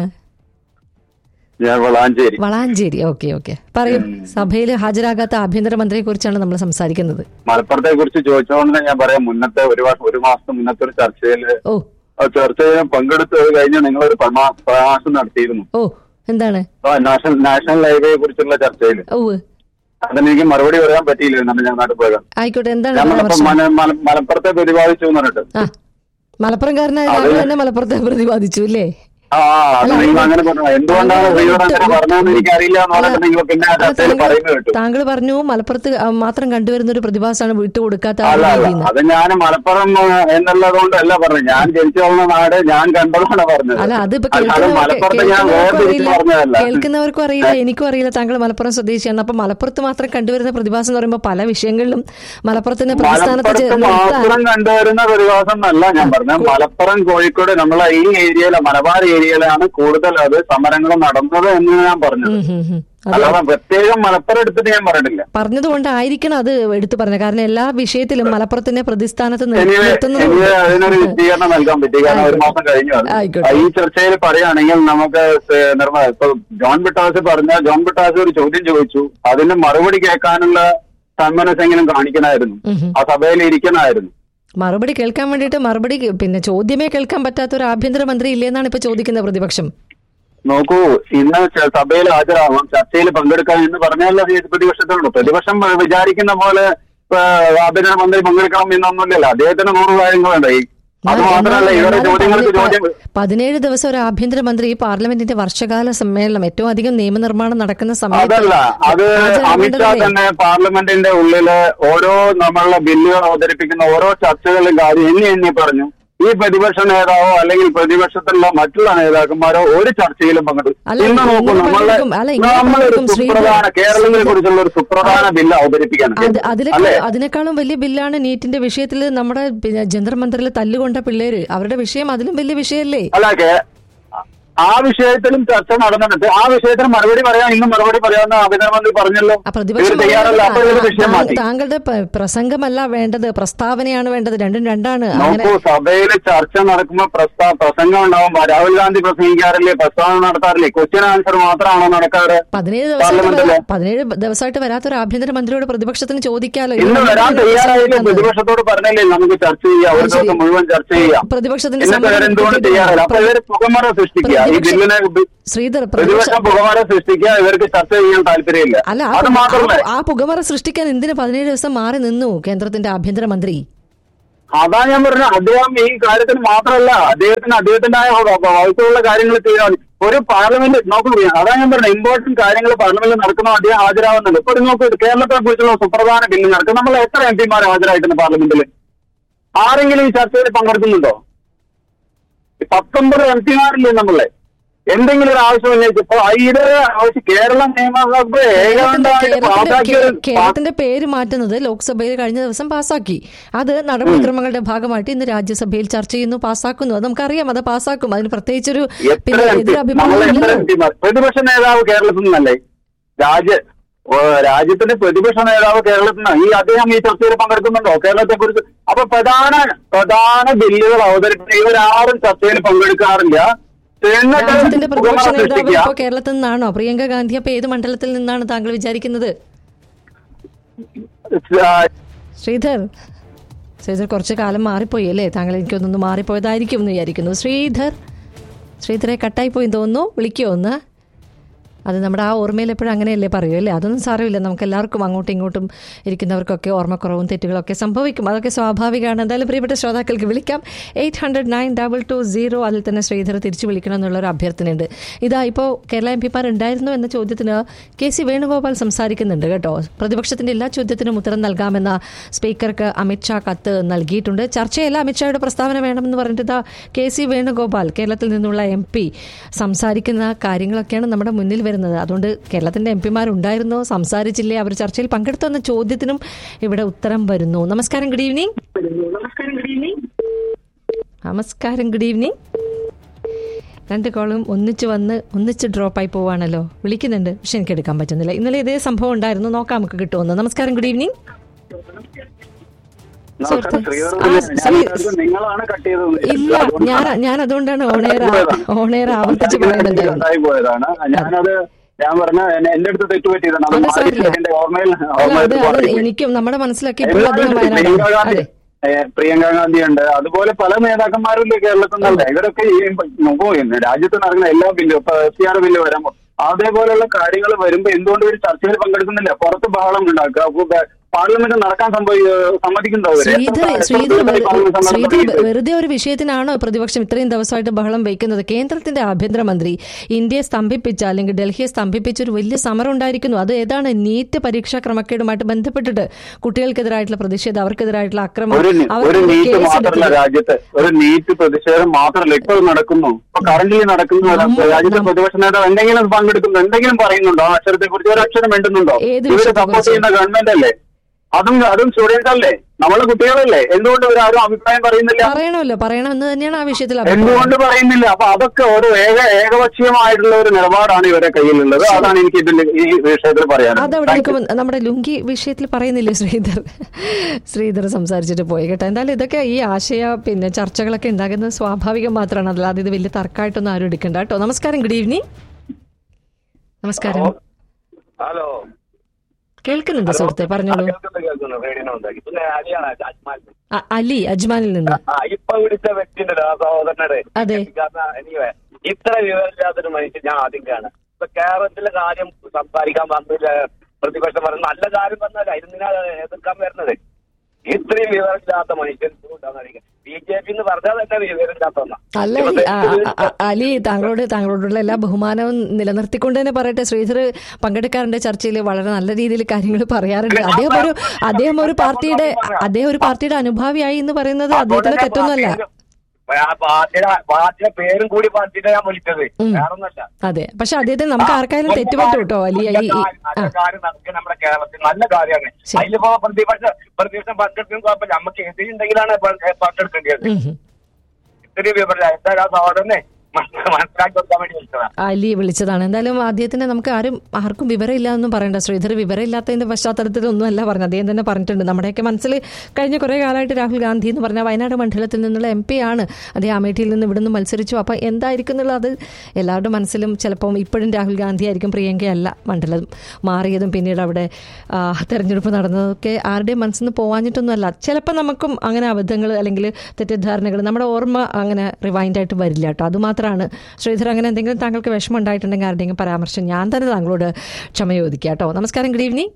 ഞാൻ വളാഞ്ചേരി വളാഞ്ചേരി ഓക്കെ ഓക്കെ പറയും സഭയിൽ ഹാജരാകാത്ത ആഭ്യന്തരമന്ത്രിയെ കുറിച്ചാണ് നമ്മൾ സംസാരിക്കുന്നത് മലപ്പുറത്തെ കുറിച്ച് ചോദിച്ചോണ്ട് ഞാൻ പറയാം മുന്നത്തെ ഒരു വർഷം ഒരു മാസം മുന്നത്തെ ഒരു ചർച്ചയിൽ ഓ ആ ചർച്ചയിൽ പങ്കെടുത്തത് കഴിഞ്ഞ് നിങ്ങളൊരു പ്രമാ- പ്രഭാഷണം നടത്തിയിരുന്നു ഓ എന്താണ് ആ നാഷണൽ നാഷണൽ ഹൈവേയെ കുറിച്ചുള്ള ചർച്ചയിൽ ഓ അതിനെനിക്ക് മറുപടി പറയാൻ പറ്റിയില്ല എന്നാണ് ഞാൻ നാട്ടിൽ പോയത് ആയിക്കോട്ടെ എന്താണ് ഞാൻ മലപ്പുറം പരാമർശം മല- മല- മലപ്പുറത്തെ പ്രതിപാദിച്ചു എന്ന് പറഞ്ഞിട്ട് ആ മലപ്പുറംകാരനായ താങ്കൾ തന്നെ മലപ്പുറത്തെ പ്രതിപാദിച്ചു അല്ലേ ആ അത് നിങ്ങൾ അങ്ങനെ പറഞ്ഞു എന്തുകൊണ്ടാണ് ശ്രീധരൻ അങ്ങനെ പറഞ്ഞതെന്ന് എനിക്ക് അറിയില്ല എന്ന് പറഞ്ഞിട്ട് നിങ്ങൾ പിന്നെ ആ അല്ല, ചർച്ചയിൽ താങ്കൾ- പറയുന്നത് കേട്ടു താങ്കൾ പറഞ്ഞു മലപ്പുറത്ത് ആ, മാത്രം കണ്ടുവരുന്ന ഒരു പ്രതിഭാസമാണ് വിട്ടുകൊടുക്കാത്ത ആ അല്ല അല്ല രീതിന്ന്. അത് ഞാൻ മലപ്പുറം എന്നുള്ളത് കൊണ്ടല്ല പറഞ്ഞത് ഞാൻ ജനിച്ചു വളർന്ന നാട് ഞാൻ കണ്ടതാണ് പറഞ്ഞത് അല്ല അതിപ്പോ അല്ലാതെ കേൾക്കുന്നവർക്ക് മലപ്പുറത്ത് ഞാൻ കേൾക്കുന്നവർക്കും വേർതിരിച്ച് അറിയില്ല പറഞ്ഞതല്ല കേൾക്കുന്നവർക്കും അറിയില്ല എനിക്കും അറിയില്ല താങ്കൾ മലപ്പുറം സ്വദേശിയാണ് അപ്പൊ മലപ്പുറത്ത് മാത്രം കണ്ടുവരുന്ന പ്രതിഭാസം എന്ന് പറയുമ്പോൾ പല വിഷയങ്ങളിലും മലപ്പുറത്തിന്റെ പ്രതിസ്ഥാനത്ത് മലപ്പുറത്ത് ചെ- നിർത്താൻ മാത്രം കണ്ടുവരുന്ന പ്രതിഭാസം എന്നല്ല ഞാൻ പറഞ്ഞത് മലപ്പുറം കോഴിക്കോട് നമ്മളെ ഈ ഏരിയയിലെ മലബാർ ഏരിയയിലാണ് കൂടുതൽ അത് സമരങ്ങൾ നടന്നത് എന്ന് ഞാൻ പറഞ്ഞത് ഉം, ഉം, ഉം. അത് അല്ലാതെ പ്രത്യേകം മലപ്പുറം എടുത്തിട്ട് ഞാൻ പറഞ്ഞിട്ടില്ല പറഞ്ഞതുകൊണ്ടായിരിക്കണം അത് എടുത്തു പറഞ്ഞത് കാരണം എല്ലാ വിഷയത്തിലും മലപ്പുറത്തിനെ പ്രതിസ്ഥാനത്ത് നിർ- എനിക്ക് നിർത്തുന്നത് എനിക്ക് അതിനൊരു വിശദീകരണം നൽകാൻ പറ്റി കാരണം ഒരു മാസം കഴിഞ്ഞു അത്. ആയിക്കോട്ടെ. ഈ ചർച്ചയിൽ പറയുകയാണെങ്കിൽ നമുക്ക് സ- നിർമ്മ ഇപ്പൊ ജോൺ ബിട്ടാസ് പറഞ്ഞ ജോൺ ബിട്ടാസ് ഒരു ചോദ്യം ചോദിച്ചു അതിന് മറുപടി കേൾക്കാനുള്ള സന്മനസ്സെങ്കിലും കാണിക്കണമായിരുന്നു ഉം, ഉം. ആ സഭയിൽ ഇരിക്കണമായിരുന്നു മറുപടി കേൾക്കാൻ വേണ്ടിയിട്ട് മറുപടി കേ- പിന്നെ ചോദ്യമേ കേൾക്കാൻ പറ്റാത്ത ഒരു ആഭ്യന്തരമന്ത്രി ഇല്ലെന്നാണ് ഇപ്പൊ ചോദിക്കുന്നത് പ്രതിപക്ഷം നോക്കൂ ഇന്ന് ച- സഭയിൽ ഹാജരാവാം ചർച്ചയിൽ പങ്കെടുക്കാം എന്ന് പറഞ്ഞാലേ ഈ പ്രതിപക്ഷത്തിനുള്ളൂ പ്രതിപക്ഷം വിചാരിക്കുന്ന പോലെ ഇപ്പൊ ആഭ്യന്തരമന്ത്രി പങ്കെടുക്കണം എന്നൊന്നുമില്ലല്ലോ അദ്ദേഹത്തിന് നൂറ് കാര്യങ്ങളുണ്ട് ഈ അത് മാത്രമല്ല ഇവരുടെ എന്നാലും ചോദ്യങ്ങൾക്ക് പതി- ചോദ്യം പ- പതിനേഴ് ദിവസം ഒരു ആഭ്യന്തരമന്ത്രി ഈ പാർലമെന്റിന്റെ വർഷകാല സമ്മേളനം ഏറ്റവും അധികം നിയമനിർമ്മാണം നടക്കുന്ന സമയത്ത് അതല്ല അത് അമിത്ഷാ ഹാജരാകേണ്ടതല്ലേ? തന്നെ പാർലമെന്റിന്റെ ഉള്ളില് ഓരോ നമ്മളുടെ ബില്ലുകൾ അവതരിപ്പിക്കുന്ന ഓരോ ചർച്ചകളിലും കാര്യം എണ്ണി എണ്ണി പറഞ്ഞു ഈ പ്രതിപക്ഷ നേതാവോ അല്ലെങ്കിൽ പ്രതിപക്ഷത്തിലുള്ള മറ്റുള്ള നേതാക്കന്മാരോ ഒരു ചർച്ചയിലും പങ്കെടുക്കും അല്ല, ഇന്ന് നോക്കൂ ഇങ്ങനെ നമ്മളെ പങ്കെടുക്കും. അല്ല, ഇങ്ങനെ നമ്മളൊരു പങ്കെടുക്കും. ശ്രീധർ- സുപ്രധാന കേരളത്തിനെ കുറിച്ചുള്ള ഒരു സുപ്രധാന ബില്ല് അത് അവതരിപ്പിക്കാണ് അതിനേക്കാൾ അല്ലെ അതിനേക്കാളും വലിയ ബില്ലാണ് നീറ്റിന്റെ വിഷയത്തിൽ നമ്മുടെ പിന്നെ ജന്തർ മന്ദിറിൽ തല്ലുകൊണ്ട പിള്ളേര് അവരുടെ വിഷയം അതിലും വലിയ വിഷയല്ലേ അല്ല കേ ആ വിഷയത്തിലും ചർച്ച നടന്നിട്ട് ആ വിഷയത്തിന് മറുപടി പറയാൻ ഇന്നും മറുപടി പറയാമെന്ന് ആഭ്യന്തരമന്ത്രി പറഞ്ഞല്ലോ ആ ഇവർ പ്രതിപക്ഷം തയ്യാറല്ല അപ്പൊ ഇവര് വിഷയം താങ്കൾ- മാറ്റി താങ്കളുടെ പ- പ്രസംഗമല്ല വേണ്ടത് പ്രസ്താവനയാണ് വേണ്ടത് രണ്ടും രണ്ടാണ് അങ്ങനെ നോക്കൂ സഭയിൽ ചർച്ച നടക്കുമ്പോ പ്രസ്താ പ്രസംഗം ഉണ്ടാവും രാഹുൽ ഗാന്ധി പ്രസംഗിക്കാറില്ലേ പ്രസ്താവന നടത്താറില്ലേ ക്വസ്റ്റ്യൻ ആൻസർ മാത്രമാണോ നടക്കാറ് പതിനേഴ് ദിവസമായിട്ട് പാർലമെന്റില് വരാ- പതിനേഴ് ദിവസമായിട്ട് വരാത്ത ഒരു ആഭ്യന്തരമന്ത്രിയോട് പ്രതിപക്ഷത്തിന് ചോദിക്കാലോ ഇന്ന് ഇത് വരാൻ എന്തിനാണ് തയ്യാറായില്ലേ പ്രസംഗിക്കുന്നത്? പ്രതിപക്ഷത്തോട് പറഞ്ഞില്ലേ നമുക്ക് ചർച്ച ചെയ്യാം ഒരു അത് ശരി. ദിവസം മുഴുവൻ ചർച്ച ചെയ്യാം പ്രതിപക്ഷത്തിന്റെ എന്നിട്ട് സമ്മതം ഇവരെന്തുകൊണ്ട് കിട്ടിയിട്ടില്ല. തയ്യാറല്ല അപ്പൊ ഇവര് പുകമറ സൃഷ്ടിക്കുക ഈ പ്രതിപക്ഷ- ബില്ലിനെ ബി- ശ്രീധർ പ്രതിപക്ഷ പ്രതിപക്ഷം പുകമറ സൃഷ്ടിക്കുക ഇവർക്ക് ചർച്ച ചെയ്യാൻ താല്പര്യമില്ല അല്ല ആ അത് പു- മാത്രമല്ല ആ- ആ പുകമറ സൃഷ്ടിക്കാൻ എന്തിന് പതിനേഴ് ദിവസം മാറി നിന്നു കേന്ദ്രത്തിന്റെ ആഭ്യന്തരമന്ത്രി അതാ ഞാൻ പറഞ്ഞ അദ്ദേഹം ഈ കാര്യത്തിൽ മാത്രമല്ല അദ്ദേഹത്തിന് അദ്ദേഹത്തിന്റെതായ വകുപ്പുള്ള കാര്യങ്ങൾ ചെയ്യാൻ ഒരു പാർലമെന്റ് നോക്കൂ അതാ ഞാൻ പറഞ്ഞ ഇമ്പോർട്ടന്റ് കാര്യങ്ങൾ പാർലമെന്റിൽ നടക്കുന്ന അദ്ദേഹം ഹാജരാവുന്നുണ്ട് ഇപ്പൊ ഒരു നോക്കൂ കേരളത്തെ കുറിച്ചുള്ള സുപ്രധാന ബില്ല് നടക്കും നമ്മൾ എത്ര എം പിമാർ ഹാജരായിട്ടുണ്ട് പാർലമെന്റിൽ ആരെങ്കിലും ഈ ചർച്ചയിൽ പങ്കെടുക്കുന്നുണ്ടോ ഈ പത്തൊമ്പത് എം പിമാരില്ലേ നമ്മളെ എന്തെങ്കിലും ഒരു ആവശ്യം ഉന്നയിച്ചപ്പോ ഇത് ആവശ്യം കേരള നിയമസഭ കേരളത്തിന്റെ ഏകാണ്ടായിട്ട് കേരളത്തിന്റെ പാസാക്കിയ കേ- ഒരു കേരളത്തിന്റെ പേര് മാറ്റുന്നത് ലോക്സഭയിൽ കഴിഞ്ഞ ദിവസം പാസാക്കി അത് നടപടിക്രമങ്ങളുടെ ഭാഗമായിട്ട് ഇന്ന് രാജ്യസഭയിൽ ചർച്ച ചെയ്യുന്നു പാസാക്കുന്നു അത് നമുക്കറിയാം അത് പാസാക്കും അതിന് പ്രത്യേകിച്ചൊരു എത്ര പിന്നെ എം പി നമ്മൾ എതിരഭിപ്രായം എത്ര ഇല്ലല്ലോ എം പിമാർ പ്രതിപക്ഷ നേതാവ് കേരളത്തിൽ നിന്നല്ലേ രാജ്യ ഓ, രാജ്യത്തിന്റെ പ്രതിപക്ഷ നേതാവ് കേരളത്തിൽ നിന്ന് ഈ അദ്ദേഹം ഈ ചർച്ചയിൽ പങ്കെടുക്കുന്നുണ്ടോ കേരളത്തെ കുറിച്ച് അപ്പൊ പ്രധാന പ്രധാന ബില്ലുകൾ അവതരിപ്പിക്കുന്ന ഇവരാരും ചർച്ചയിൽ പങ്കെടുക്കാറില്ല എന്നിട്ട് രാജ്യത്തിന്റെ പ്രതിപക്ഷ പുകമറ നേതാവ് സൃഷ്ടിക്കുക ഇപ്പോ കേരളത്തിൽ നിന്നാണോ പ്രിയങ്ക ഗാന്ധി അപ്പൊ ഏത് മണ്ഡലത്തിൽ നിന്നാണ് താങ്കൾ വിചാരിക്കുന്നത് ആ, ശ്രീധർ ശ്രീധർ കുറച്ചു കാലം മാറിപ്പോയി അല്ലേ താങ്കൾ എനിക്കൊന്നൊന്ന് മാറിപ്പോയതായിരിക്കും എന്ന് വിചാരിക്കുന്നു ശ്രീധർ ശ്രീധരെ കട്ടായി പോയി തോന്നുന്നു വിളിക്കുമോ ഒന്ന് അത് നമ്മുടെ ആ ഓർമ്മയിൽ എപ്പോഴും അങ്ങനെയല്ലേ പറയൂ അല്ലേ അതൊന്നും സാരമില്ല നമുക്ക് എല്ലാവർക്കും അങ്ങോട്ടും ഇങ്ങോട്ടും ഇരിക്കുന്നവർക്കൊക്കെ ഓർമ്മക്കുറവും തെറ്റുകളൊക്കെ സംഭവിക്കും അതൊക്കെ സ്വാഭാവികമാണ് എന്തായാലും പ്രിയപ്പെട്ട ശ്രോതാക്കൾക്ക് വിളിക്കാം eight hundred nine double two zero അതിൽ തന്നെ ശ്രീധർ തിരിച്ചു വിളിക്കണം എന്നുള്ളൊരു അഭ്യർത്ഥനയുണ്ട് ഇതാ ഇപ്പോൾ കേരള എം പിമാർ ഉണ്ടായിരുന്നു എന്ന ചോദ്യത്തിന് കെ സി വേണുഗോപാൽ സംസാരിക്കുന്നുണ്ട് കേട്ടോ പ്രതിപക്ഷത്തിന്റെ എല്ലാ ചോദ്യത്തിനും ഉത്തരം നൽകാമെന്ന സ്പീക്കർക്ക് അമിത്ഷാ കത്ത് നൽകിയിട്ടുണ്ട് ചർച്ചയല്ല അമിത്ഷായുടെ പ്രസ്താവന വേണമെന്ന് പറഞ്ഞിട്ട് ഇതാ കെ സി വേണുഗോപാൽ കേരളത്തിൽ നിന്നുള്ള എം പി സംസാരിക്കുന്ന കാര്യങ്ങളൊക്കെയാണ് നമ്മുടെ മുന്നിൽ വരുന്നത് അതുകൊണ്ട് കേരളത്തിന്റെ എം പിമാരുണ്ടായിരുന്നോ സംസാരിച്ചില്ലേ അവർ ചർച്ചയിൽ പങ്കെടുത്തോ എന്ന ചോദ്യത്തിനും ഇവിടെ ഉത്തരം വരുന്നു നമസ്കാരം ഗുഡ് ഈവനിങ് നമസ്കാരം ഗുഡ് ഈവനിങ് രണ്ട് കോളും ഒന്നിച്ച് വന്ന് ഒന്നിച്ച് ഡ്രോപ്പായി പോവാണല്ലോ വിളിക്കുന്നുണ്ട് പക്ഷെ എനിക്ക് എടുക്കാൻ പറ്റുന്നില്ല ഇന്നലെ ഇതേ സംഭവം ഉണ്ടായിരുന്നു നോക്കാം നമുക്ക് കിട്ടുമെന്ന് നമസ്കാരം ഗുഡ് ഈവനിങ് നമസ്കാരം, സുഹൃത്ത്. ശ്രീധരൻ. ആ, ഞാൻ ശ്രീ- വിചാരിച്ചു നിങ്ങളാണ് കട്ട് ചെയ്തത് ഇല്ല ഞാൻ ഞാൻ അതുകൊണ്ടാണ് ഓണേർ ഓണേർ ആവർത്തിച്ച് പറയുന്നുണ്ടായിരുന്നു കട്ടായി പോയതാണ് ഞാനത് ഞാൻ പറഞ്ഞ എന്നെ- എന്റെ അടുത്ത് തെറ്റുപറ്റിയതാണ് അത് അത് മാറി സാരില്ല. എന്റെ ഓർമ്മയിൽ അല്ല ഓർമ്മയിൽ അത് അത് മാറിപ്പോയി. എനിക്കും നമ്മുടെ മനസ്സിലൊക്കെ ഇപ്പോഴും അദ്ദേഹം പ്രിയങ്ക വയനാടാണ് ഗാന്ധി അതെ ഏ, പ്രിയങ്ക ഗാന്ധി ഉണ്ട് അതുപോലെ പല നേതാക്കന്മാരും ഇല്ലേ കേരളത്തിൽ നിന്നല്ല ഇവരൊക്കെ ഈ നോക്കൂ ഇന്ന് രാജ്യത്ത് നടക്കുന്ന എല്ലാ ബില്ലും ഇപ്പൊ എസ് സി ആർ ബില്ല് വരുമ്പോ അതേപോലെയുള്ള കാര്യങ്ങൾ വരുമ്പോ എന്തുകൊണ്ട് ഒരു ചർച്ചയിൽ പങ്കെടുക്കുന്നില്ല പുറത്ത് ബഹളം ഉണ്ടാക്കുക അപ്പൊ ബ- പാർലമെന്റ് നടക്കാൻ സംഭവി സമ്മതിക്കുന്നുണ്ടോ അവര്? ശ്രീധർ എത്ര- എത്ര ശ്രീധർ ദിവസമായി വെറു- പാർലമെന്റ് സമ്മേളനം ശ്രീധർ തുടങ്ങിയിട്ട്? വെറുതെ ഒരു വിഷയത്തിനാണോ പ്രതിപക്ഷം ഇത്രയും ദിവസമായിട്ട് ബഹളം വയ്ക്കുന്നത് കേന്ദ്രത്തിന്റെ ആഭ്യന്തരമന്ത്രി ഇന്ത്യയെ സ്തംഭിപ്പിച്ച അല്ലെങ്കിൽ ഡൽഹിയെ സ്തംഭിപ്പിച്ച ഒരു വലിയ സമരം ഉണ്ടായിരിക്കുന്നു അത് ഏതാണ് നീറ്റ് പരീക്ഷാ ക്രമക്കേടുമായിട്ട് ബന്ധപ്പെട്ടിട്ട് കുട്ടികൾക്കെതിരായിട്ടുള്ള പ്രതിഷേധം അവർക്കെതിരായിട്ടുള്ള അക്രമം ഒരു നി- ഒരു അവർക്കെതിരെ നീറ്റ് കേസ് മാത്രമല്ല എടുത്തത്. രാജ്യത്ത് ഒരു നീറ്റ് പ്രതിഷേധം മാത്രമല്ല ഇപ്പൊ നടക്കുന്നു ഇപ്പൊ കറന്റ് നടക്കുന്നു നമ്മ- രാജ്യത്തെ നമ്മ- പ്രതിപക്ഷ നേതാവ് എന്തെങ്കിലും പങ്കെടുക്കുന്നു എന്തെങ്കിലും പറയുന്നുണ്ടോ ആ അക്ഷരത്തെ കുറിച്ച് ഒരു അക്ഷരം വേണ്ടുന്നുണ്ടോ ഏത് ഇവര് വിഷയത്തെ സപ്പോർട്ട് കുറിച്ച്? ചെയ്യുന്ന ഗവൺമെന്റ് അല്ലേ അതും അതും സ്റ്റുഡൻസ് അല്ലേ നമ്മളെ കുട്ടികളല്ലേ എന്തുകൊണ്ട് ഇവർ ആരും അഭിപ്രായം പറയുന്നില്ല പറയണമല്ലോ പറയണം എന്ന് തന്നെയാണ് ആ വിഷയത്തിൽ അഭിപ്രായം. എന്തുകൊണ്ട് പറയുന്നില്ല അപ്പൊ അതൊക്കെ ഒരു ഏക ഏകപക്ഷീയമായിട്ടുള്ള ഒരു നിലപാടാണ് ഇവരുടെ കയ്യിലുള്ളത് അതാണ് എനിക്ക് ഇതിൽ ഈ വിഷയത്തിൽ പറയാനുള്ളത് അതവിടെ Thank you. നിൽക്കുമ്പോൾ നമ്മുടെ ലുങ്കി വിഷയത്തിൽ പറയുന്നില്ലേ ശ്രീധർ ശ്രീധർ സംസാരിച്ചിട്ട് പോയി കേട്ടോ എന്തായാലും ഇതൊക്കെ ഈ ആശയ പിന്നെ ചർച്ചകളൊക്കെ ഉണ്ടാകുന്നത് സ്വാഭാവികം മാത്രമാണ് അല്ലാതെ ഇത് വലിയ തർക്കമായിട്ടൊന്നും ആരും എടുക്കണ്ട കേട്ടോ നമസ്കാരം ഗുഡ് ഈവനിങ് നമസ്കാരം ഹലോ കേൾക്കുന്നുണ്ട് സുഹൃത്തെ പറഞ്ഞോളൂ കേൾക്കുന്നു കേൾക്കുന്നു റേഡിയോ ഉണ്ടാക്കി പിന്നെ അലിയാണ് അജ്മാൽ അ- അലി അജ്മാനിൽ നിന്ന് ആ ഇപ്പൊ വിളിച്ച വ്യക്തിന്റെ സഹോദരനടെ അതെ. എനിവേ ഇത്ര വിവരമില്ലാത്തൊരു മനുഷ്യൻ ഞാൻ ആദ്യം കാണാം ഇപ്പൊ കേരളത്തിലെ കാര്യം സംസാരിക്കാൻ വന്നില്ല പ്രതിപക്ഷം പറഞ്ഞ നല്ല കാര്യം പറഞ്ഞാൽ അതിനാ എതിർക്കാൻ വരുന്നത് ഇത്രയും വിവരമില്ലാത്ത മനുഷ്യൻ ബി ജെ പി എന്ന് പറഞ്ഞാൽ തന്നെ വിവരമില്ലാത്ത ഒന്നാ അല്ല ഈ ആ- ആ- ആ- അലി താങ്കളോട് താങ്കളോടുള്ള എല്ലാ ബഹുമാനവും നിലനിർത്തിക്കൊണ്ട് തന്നെ പറയട്ടെ ശ്രീധർ പങ്കെടുക്കാറുണ്ട് ചർച്ചയിൽ വളരെ നല്ല രീതിയിൽ കാര്യങ്ങൾ പറയാറുണ്ട് അദ്ദേഹം ഒരു അദ്ദേഹം ഒരു പാർട്ടിയുടെ അദ്ദേഹം ഒരു പാർട്ടിയുടെ അനുഭാവിയായി എന്ന് പറയുന്നത് അദ്ദേഹത്തിന്റെ തെറ്റൊന്നുമല്ല ആ പാർട്ടിയുടെ പാർട്ടിയുടെ പേരും കൂടി പാർട്ടിയുടെ ഞാൻ വിളിച്ചത് ഉം. വേറൊന്നല്ല അതെ പക്ഷെ അദ്ദേഹത്തിന് നമുക്ക് ആർക്കായാലും തെറ്റുപറ്റും കേട്ടോ അലി ഈ ഈ- ആ നല്ല കാര്യം നടക്കുക നമ്മുടെ കേരളത്തിൽ നല്ല കാര്യമാണ് ശരി. അതിലിപ്പോ പ്രതിപക്ഷ പ്രതിപക്ഷം പങ്കെടുക്കുന്ന കുഴപ്പമില്ല നമുക്ക് എതിരുണ്ടെങ്കിലാണ് പ- പങ്കെടുക്കേണ്ടത് ഉം, ഉം. ഇത്രയും വിവരമില്ല എന്തായാലും ആ സഹോദരനെ മനസ്സിലാക്കി കൊടുക്കാൻ വേണ്ടി വിളിച്ചതാണ് അലി വിളിച്ചതാണ് എന്തായാലും അദ്ദേഹത്തിന് നമുക്ക് ആരും ആർക്കും വിവരമില്ല എന്നും പറയണ്ട ശ്രീധർ വിവരമില്ലാത്തതിന്റെ പശ്ചാത്തലത്തിലൊന്നും അല്ല പറഞ്ഞത് അദ്ദേഹം തന്നെ പറഞ്ഞിട്ടുണ്ട് നമ്മുടെയൊക്കെ മനസ്സിൽ കഴിഞ്ഞ കുറേ കാലമായിട്ട് രാഹുൽ ഗാന്ധി എന്ന് പറഞ്ഞ വയനാട് മണ്ഡലത്തിൽ നിന്നുള്ള എം പി ആണ് അദ്ദേഹം അമേഠിയിൽ നിന്ന് ഇവിടുന്ന് മത്സരിച്ചു അപ്പം എന്തായിരിക്കും എന്നുള്ളത് എല്ലാവരുടെ മനസ്സിലും ചിലപ്പം ഇപ്പോഴും രാഹുൽ ഗാന്ധി ആയിരിക്കും പ്രിയങ്കയല്ല മണ്ഡലം മാറിയതും പിന്നീട് അവിടെ ആ, തെരഞ്ഞെടുപ്പ് നടന്നതൊക്കെ ആരുടെയും മനസ്സിൽ നിന്ന് പോവാഞ്ഞിട്ടൊന്നുമല്ല ചിലപ്പോൾ നമുക്കും അങ്ങനെ അബദ്ധങ്ങൾ അല്ലെങ്കിൽ തെറ്റിദ്ധാരണകൾ നമ്മുടെ ഓർമ്മ അങ്ങനെ റിവൈൻഡ് ആയിട്ട് വരില്ല കേട്ടോ അതുമാത്രമാണ് ശ്രീധർ അങ്ങനെ എന്തെങ്കിലും താങ്കൾക്ക് വിഷമം ഉണ്ടായിട്ടുണ്ടെങ്കിൽ ആരുടെയെങ്കിലും പരാമർശം ഞാൻ തന്നെ താങ്കളോട് ക്ഷമ ചോദിക്കാം കേട്ടോ നമസ്കാരം ഗുഡ് ഈവനിങ്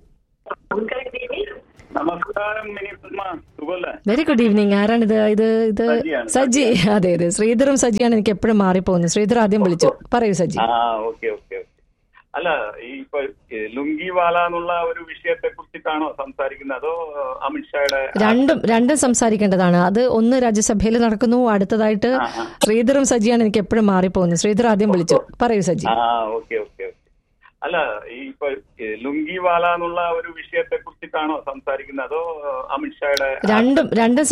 നമസ്കാരം മിനി പത്മ സുഖല്ലേ വെരി ഗുഡ് ഈവനിങ് ആരാണിത് ഇത് ഇത് സജിയാണ്, സജി അതെ അതെ ശ്രീധറും സജിയാണ് എനിക്ക് എപ്പോഴും മാറിപ്പോകുന്നത് ശ്രീധർ ആദ്യം വിളിച്ചു പറയൂ സജി ആ ഓക്കെ ഓക്കെ ഓക്കെ അല്ല ഈ ഇപ്പൊ ഈ ലുങ്കിവാല എന്നുള്ള ഒരു വിഷയത്തെ കുറിച്ചിട്ടാണോ സംസാരിക്കുന്നത് അതോ അമിത്ഷായുടെ രണ്ടും രണ്ടും സംസാരിക്കേണ്ടതാണ് അത് ഒന്ന് രാജ്യസഭയിൽ നടക്കുന്നു അടുത്തതായിട്ട് ശ്രീധറും സജിയാണ് എനിക്ക് എപ്പോഴും മാറിപ്പോകുന്നത് ശ്രീധർ ആദ്യം വിളിച്ചു പറയൂ സജി ആ ഓക്കെ ഓക്കെ ഓക്കെ അല്ല ഈ ഇപ്പൊ ഈ ലുങ്കിവാല എന്നുള്ള ഒരു വിഷയത്തെ കുറിച്ചിട്ടാണോ സംസാരിക്കുന്നത് അതോ അമിത്ഷായുടെ രണ്ടും രണ്ടും